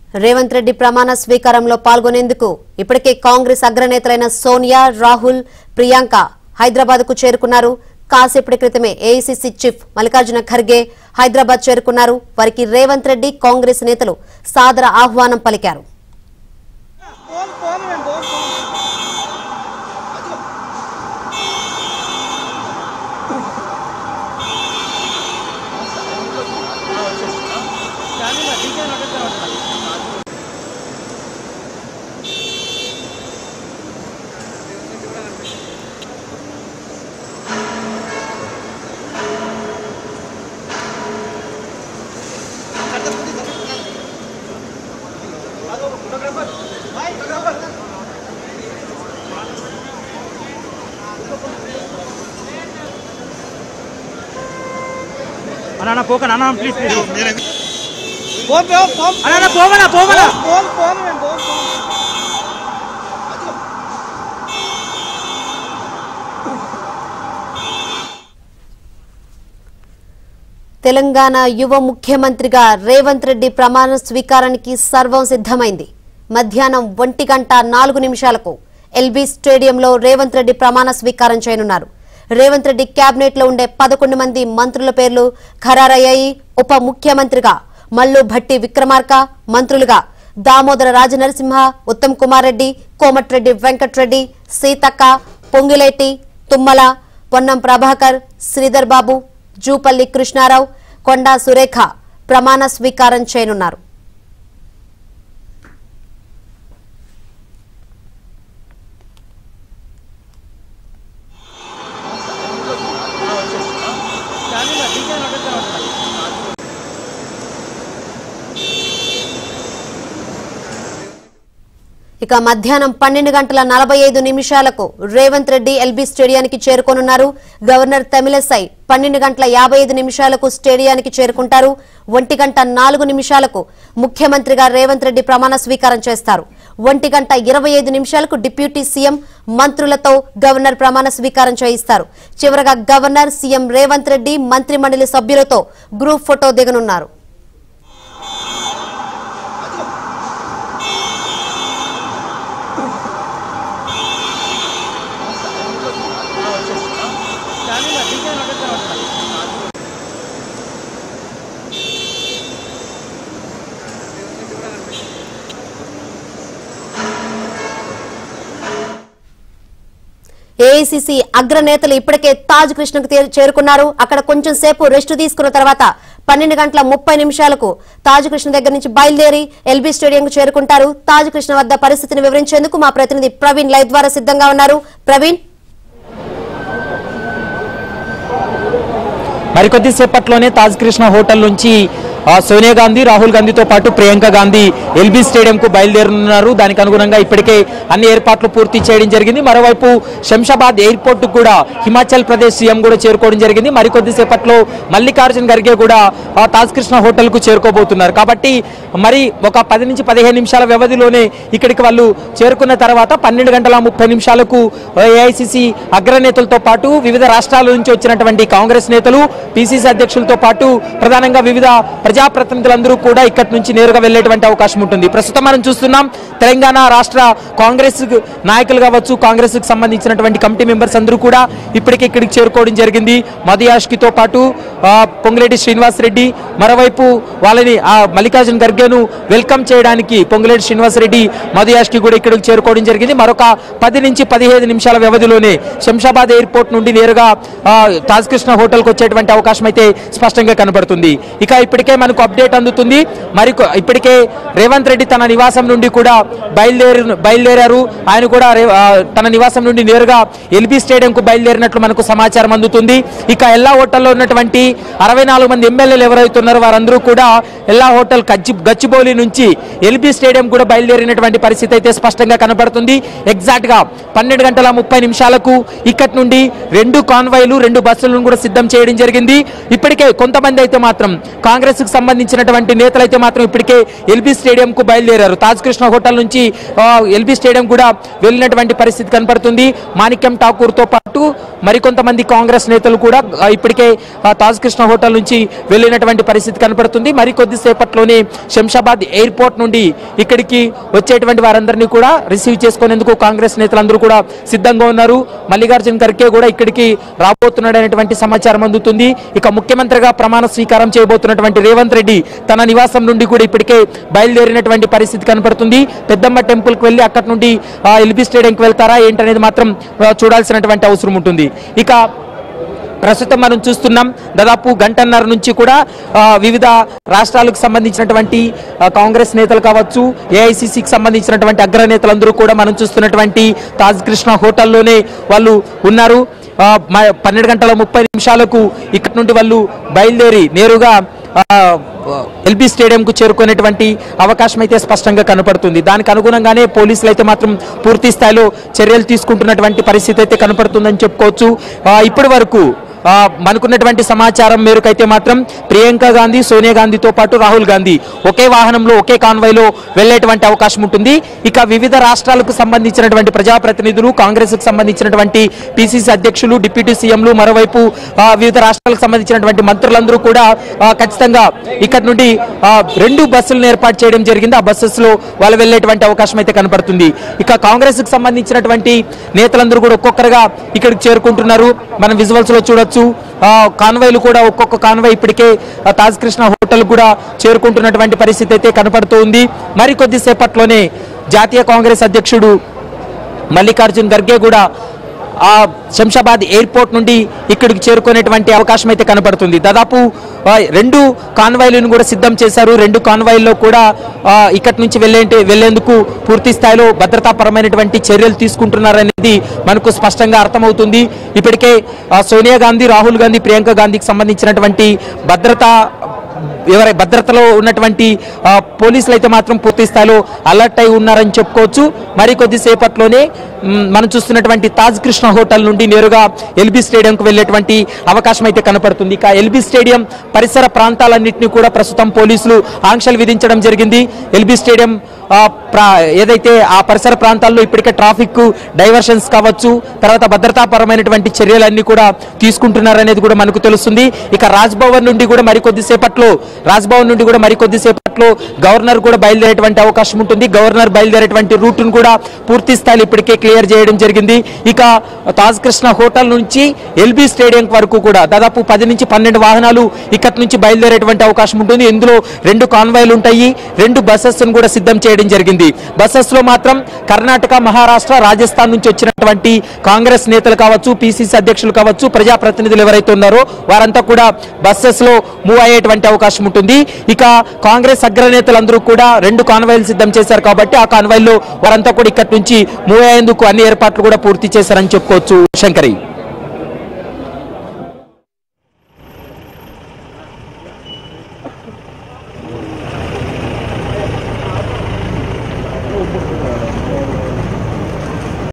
రేవంత్ రెడ్డి ప్రమాణ స్వీకారంలో పాల్గొనేందుకు ఇప్పటికే కాంగ్రెస్ అగ్రనేతలైన సోనియా రాహుల్ ప్రియాంక హైదరాబాద్ కు చేరుకున్నారు కాసేపటి క్రితమే ఏఐసీసీ చీఫ్ మల్లికార్జున ఖర్గే హైదరాబాద్ చేరుకున్నారు వారికి రేవంత్ రెడ్డి కాంగ్రెస్ నేతలు సాదర ఆహ్వానం పలికారు बोल बोल मैं बोल बोल అన్న పోకనా అన్న ప్లీజ్ ప్లీజ్ बोल बोल बोल అన్న పోవనా పోవనా बोल बोल मैं बोल बोल తెలంగాణ యువ ముఖ్యమంత్రిగా రేవంత్ రెడ్డి ప్రమాణ స్వీకారానికి సర్వం సిద్ధమైంది మధ్యాహ్నం ఒంటి గంట నాలుగు నిమిషాలకు ఎల్బీ స్టేడియంలో రేవంత్ రెడ్డి ప్రమాణ స్వీకారం చేయనున్నారు రేవంత్ రెడ్డి కేబినెట్ లో ఉండే పదకొండు మంది మంత్రుల పేర్లు ఖరారయ్యాయి ఉప ముఖ్యమంత్రిగా మల్లు భట్టి విక్రమార్క మంత్రులుగా దామోదర రాజనరసింహ ఉత్తమ్ కుమార్ రెడ్డి కోమటిరెడ్డి వెంకట్రెడ్డి సీతక్క పొంగిలేటి తుమ్మల పొన్నం ప్రభాకర్ శ్రీధర్ బాబు జూపల్లి కృష్ణారావు కొండా సురేఖ ప్రమాణ స్వీకారం చేయనున్నారు ఇక మధ్యాహ్నం పన్నెండు గంటల నలభై ఐదు నిమిషాలకు రేవంత్ రెడ్డి ఎల్బీ స్టేడియానికి చేరుకోనున్నారు గవర్నర్ తమిళసై పన్నెండు గంటల యాభై ఐదు నిమిషాలకు స్టేడియానికి చేరుకుంటారు ఒంటి గంట నాలుగు నిమిషాలకు ముఖ్యమంత్రిగా రేవంత్ రెడ్డి ప్రమాణ స్వీకారం చేస్తారు ఒంటి గంట ఇరవై ఐదు నిమిషాలకు డిప్యూటీ సీఎం మంత్రులతో గవర్నర్ ప్రమాణ స్వీకారం చేయిస్తారు చివరగా గవర్నర్ సీఎం రేవంత్ రెడ్డి మంత్రి మండలి సభ్యులతో గ్రూప్ ఫోటో దిగనున్నారు ఏఐసీసీ అగ్రనేతలు ఇప్పటికే తాజ్ కృష్ణకు తేరు- చేరుకున్నారు అక్కడ కొంచెం సేపు రెస్ట్ తీసుకున్న తర్వాత పన్నెండు గంటల ముప్పై నిమిషాలకు తాజ్ కృష్ణ దగ్గర నుంచి బయలుదేరి ఎల్బీ స్టేడియంకు చేరుకుంటారు తాజ్ కృష్ణ వద్ద పరిస్థితిని వివరించేందుకు మా ప్రతినిధి ప్రవీణ్ లైవ్ ద్వారా సిద్ధంగా ఉన్నారు ప్రవీణ్ మరికొద్ది సేపట్లోనే తాజ్ కృష్ణ హోటల్ నుంచి ఆ, సోనియా గాంధీ రాహుల్ గాంధీతో పాటు ప్రియాంక గాంధీ ఎల్బీ స్టేడియంకు బయలుదేరుతున్నారు దానికి అనుగుణంగా ఇప్పటికే అన్ని ఏర్పాట్లు పూర్తి చేయడం జరిగింది మరోవైపు శంషాబాద్ ఎయిర్పోర్ట్ కూడా హిమాచల్ ప్రదేశ్ సీఎం కూడా చేరుకోవడం జరిగింది మరికొద్ది సేపట్లో మల్లికార్జున్ ఖర్గే కూడా ఆ, తాజ్ కృష్ణ హోటల్కు చేరుకోబోతున్నారు కాబట్టి మరి ఒక పది నుంచి పదిహేను నిమిషాల వ్యవధిలోనే ఇక్కడికి వాళ్ళు చేరుకున్న తర్వాత పన్నెండు గంటల ముప్పై నిమిషాలకు ఏఐసిసి అగ్రనేతలతో పాటు వివిధ రాష్ట్రాల నుంచి వచ్చినటువంటి కాంగ్రెస్ నేతలు పిసిసి అధ్యక్షులతో పాటు ప్రధానంగా వివిధ ప్రజాప్రతినిధులందరూ కూడా ఇక్కడి నుంచి నేరుగా వెళ్లేటువంటి అవకాశం ఉంటుంది ప్రస్తుతం మనం చూస్తున్నాం తెలంగాణ రాష్ట్ర కాంగ్రెస్ నాయకులు కావచ్చు కాంగ్రెస్ కు సంబంధించినటువంటి కమిటీ మెంబర్స్ అందరూ కూడా ఇప్పటికే ఇక్కడికి చేరుకోవడం జరిగింది మధుయాష్కితో పాటు ఆ, పొంగులేటి శ్రీనివాస్ రెడ్డి మరోవైపు వాళ్ళని ఆ మల్లికార్జున్ ఖర్గేను వెల్కమ్ చేయడానికి పొంగులేటి శ్రీనివాస్ రెడ్డి మధుయాష్కి కూడా ఇక్కడికి చేరుకోవడం జరిగింది మరొక పది నుంచి పదిహేను నిమిషాల వ్యవధిలోనే శంషాబాద్ ఎయిర్పోర్ట్ నుండి నేరుగా ఆ, తాజ్ కృష్ణ హోటల్కి వచ్చేటువంటి అవకాశం అయితే స్పష్టంగా కనబడుతుంది ఇక ఇప్పటికే మనకు అప్డేట్ అందుతుంది మరి కొ- ఇప్పటికే రేవంత్ రెడ్డి తన నివాసం నుండి కూడా బయలుదేరి బయలుదేరారు ఆయన కూడా రే- ఆ, తన నివాసం నుండి నేరుగా ఎల్బీ స్టేడియంకు బయలుదేరినట్లు మనకు సమాచారం అందుతుంది ఇక ఎల్లా హోటల్లో ఉన్నటువంటి అరవై నాలుగు మంది ఎమ్మెల్యేలు ఎవరైతే ఉన్నారో వారందరూ కూడా ఎల్లా హోటల్ గచ్చి గచ్చిబౌలి నుంచి ఎల్బీ స్టేడియం కూడా బయలుదేరినటువంటి పరిస్థితి అయితే స్పష్టంగా కనబడుతుంది ఎగ్జాక్ట్ గా పన్నెండు గంటల ముప్పై నిమిషాలకు ఇక్కడి నుండి రెండు కాన్వాయ్లు రెండు బస్సులను కూడా సిద్ధం చేయడం జరిగింది ఇప్పటికే కొంతమంది అయితే మాత్రం కాంగ్రెస్ కు కు సంబంధించినటువంటి నేతలైతే మాత్రం ఇప్పటికే ఎల్బీ స్టేడియం కు బయలుదేరారు తాజ్ కృష్ణ హోటల్ నుంచి ఎల్బీ స్టేడియం కూడా వెళ్ళినటువంటి పరిస్థితి కనపడుతుంది మాణిక్యం ఠాకూర్ తో పాటు మరికొంతమంది కాంగ్రెస్ నేతలు కూడా ఆ, ఇప్పటికే ఆ, తాజ్ కృష్ణ హోటల్ నుంచి వెళ్ళినటువంటి పరిస్థితి కనపడుతుంది మరి కొద్దిసేపట్లోనే శంషాబాద్ ఎయిర్పోర్ట్ నుండి ఇక్కడికి వచ్చేటువంటి వారందరినీ కూడా రిసీవ్ చేసుకునేందుకు కాంగ్రెస్ నేతలందరూ కూడా సిద్ధంగా ఉన్నారు మల్లికార్జున్ ఖర్గే కూడా ఇక్కడికి రాబోతున్నాడనేటువంటి సమాచారం అందుతుంది ఇక ముఖ్యమంత్రిగా ప్రమాణ స్వీకారం చేయబోతున్నటువంటి రేవంత్ రెడ్డి తన నివాసం నుండి కూడా ఇప్పటికే బయలుదేరినటువంటి పరిస్థితి కనపడుతుంది పెద్దమ్మ టెంపుల్ కి వెళ్ళి అక్కడి నుండి ఆ, ఎల్బీ స్టేడియంకి వెళ్తారా ఏంటనేది మాత్రం ఆ, చూడాల్సినటువంటి అవసరం ఉంటుంది ఇక ప్రస్తుతం మనం చూస్తున్నాం దాదాపు గంటన్నర నుంచి కూడా ఆ, వివిధ రాష్ట్రాలకు సంబంధించినటువంటి ఆ, కాంగ్రెస్ నేతలు కావచ్చు ఏఐసిసికి సంబంధించినటువంటి అగ్రనేతలందరూ కూడా మనం చూస్తున్నటువంటి తాజ్ కృష్ణ హోటల్లోనే వాళ్ళు ఉన్నారు ఆ, మ- పన్నెండు గంటల ముప్పై నిమిషాలకు ఇక్కడ నుండి వాళ్ళు బయలుదేరి నేరుగా ఎల్బీ స్టేడియంకు చేరుకునేటువంటి అవకాశం అయితే స్పష్టంగా కనపడుతుంది దానికి అనుగుణంగానే పోలీసులు అయితే మాత్రం పూర్తి స్థాయిలో చర్యలు తీసుకుంటున్నటువంటి పరిస్థితి అయితే కనపడుతుందని చెప్పుకోవచ్చు ఆ, ఇప్పటి వరకు ఆ, మనకున్నటువంటి సమాచారం మేరకు అయితే మాత్రం ప్రియాంక గాంధీ సోనియా గాంధీతో పాటు రాహుల్ గాంధీ ఒకే వాహనంలో ఒకే కాన్వాయ్లో వెళ్లేటువంటి అవకాశం ఉంటుంది ఇక వివిధ రాష్ట్రాలకు సంబంధించినటువంటి ప్రజాప్రతినిధులు కాంగ్రెస్ కు సంబంధించినటువంటి పిసిసి అధ్యక్షులు డిప్యూటీ సీఎంలు మరోవైపు ఆ, వివిధ రాష్ట్రాలకు సంబంధించినటువంటి మంత్రులందరూ కూడా ఆ, ఖచ్చితంగా ఇక్కడ నుండి ఆ, రెండు బస్సులను ఏర్పాటు చేయడం జరిగింది ఆ బస్సెస్ లో వాళ్ళు వెళ్లేటువంటి అవకాశం అయితే కనపడుతుంది ఇక కాంగ్రెస్ కు సంబంధించినటువంటి నేతలందరూ కూడా ఒక్కొక్కరుగా ఇక్కడికి చేరుకుంటున్నారు మనం విజువల్స్ లో చూడొచ్చు ఆ, కాన్వాయ్లు కూడా ఒక్కొక్క కాన్వాయ్ ఇప్పటికే ఆ, తాజ్ కృష్ణ హోటల్ కూడా చేరుకుంటున్నటువంటి పరిస్థితి అయితే కనపడుతూ ఉంది మరి కొద్దిసేపట్లోనే జాతీయ కాంగ్రెస్ అధ్యక్షుడు మల్లికార్జున్ ఖర్గే కూడా ఆ శంషాబాద్ ఎయిర్పోర్ట్ నుండి ఇక్కడికి చేరుకునేటువంటి అవకాశం అయితే కనపడుతుంది దాదాపు ఆ, రెండు కాన్వాయ్లను కూడా సిద్ధం చేశారు రెండు కాన్వాయ్ల్లో కూడా ఆ, ఇక్కడి నుంచి వెళ్ళే వెళ్లేందుకు పూర్తి స్థాయిలో భద్రతాపరమైనటువంటి చర్యలు తీసుకుంటున్నారనేది మనకు స్పష్టంగా అర్థమవుతుంది ఇప్పటికే ఆ, సోనియా గాంధీ రాహుల్ గాంధీ ప్రియాంక గాంధీకి సంబంధించినటువంటి భద్రతా ఎవరి భద్రతలో ఉన్నటువంటి ఆ, పోలీసులు అయితే మాత్రం పూర్తి స్థాయిలో అలర్ట్ అయి ఉన్నారని చెప్పుకోవచ్చు మరి కొద్దిసేపట్లోనే మ్, మనం చూస్తున్నటువంటి తాజ్ కృష్ణ హోటల్ నుండి నేరుగా ఎల్బీ స్టేడియంకు వెళ్ళేటువంటి అవకాశం అయితే కనపడుతుంది ఇక ఎల్బీ స్టేడియం పరిసర ప్రాంతాలన్నింటినీ కూడా ప్రస్తుతం పోలీసులు ఆంక్షలు విధించడం జరిగింది ఎల్బీ స్టేడియం ఆ, ప్రా- ఏదైతే ఆ పరిసర ప్రాంతాల్లో ఇప్పటికే ట్రాఫిక్ డైవర్షన్స్ కావచ్చు తర్వాత భద్రతాపరమైనటువంటి చర్యలన్నీ కూడా తీసుకుంటున్నారనేది కూడా మనకు తెలుస్తుంది ఇక రాజ్భవన్ నుండి కూడా మరికొద్ది సేపట్లో రాజ్భవన్ నుండి కూడా మరికొద్ది సేపట్లో గవర్నర్ కూడా బయలుదేరేటువంటి అవకాశం ఉంటుంది గవర్నర్ బయలుదేరేటువంటి రూట్ను కూడా పూర్తి స్థాయిలో ఇప్పటికే క్లియర్ చేయడం జరిగింది ఇక తాజ్ కృష్ణ హోటల్ నుంచి ఎల్బీ స్టేడియం వరకు కూడా దాదాపు పది నుంచి పన్నెండు వాహనాలు ఇక్కడి నుంచి బయలుదేరేటువంటి అవకాశం ఉంటుంది ఇందులో రెండు కాన్వాయ్లు ఉంటాయి రెండు బస్సెస్ కూడా సిద్ధం చేయడం జరిగింది బస్సెస్ లో మాత్రం కర్ణాటక మహారాష్ట్ర రాజస్థాన్ నుంచి వచ్చినటువంటి కాంగ్రెస్ నేతలు కావచ్చు పిసిసి అధ్యక్షులు కావచ్చు ప్రజాప్రతినిధులు ఎవరైతే ఉన్నారో వారంతా కూడా బస్సెస్ లో మూవ్ అయ్యేటువంటి అవకాశం ఉంటుంది ఇక కాంగ్రెస్ అగ్రనేతలందరూ కూడా రెండు కాన్వాయ్లు సిద్ధం చేశారు కాబట్టి ఆ కాన్వాయ్లో వారంతా కూడా ఇక్కడి నుంచి మూవ్ అయ్యేందుకు అన్ని ఏర్పాట్లు కూడా పూర్తి చేశారని చెప్పుకోవచ్చు శంకరి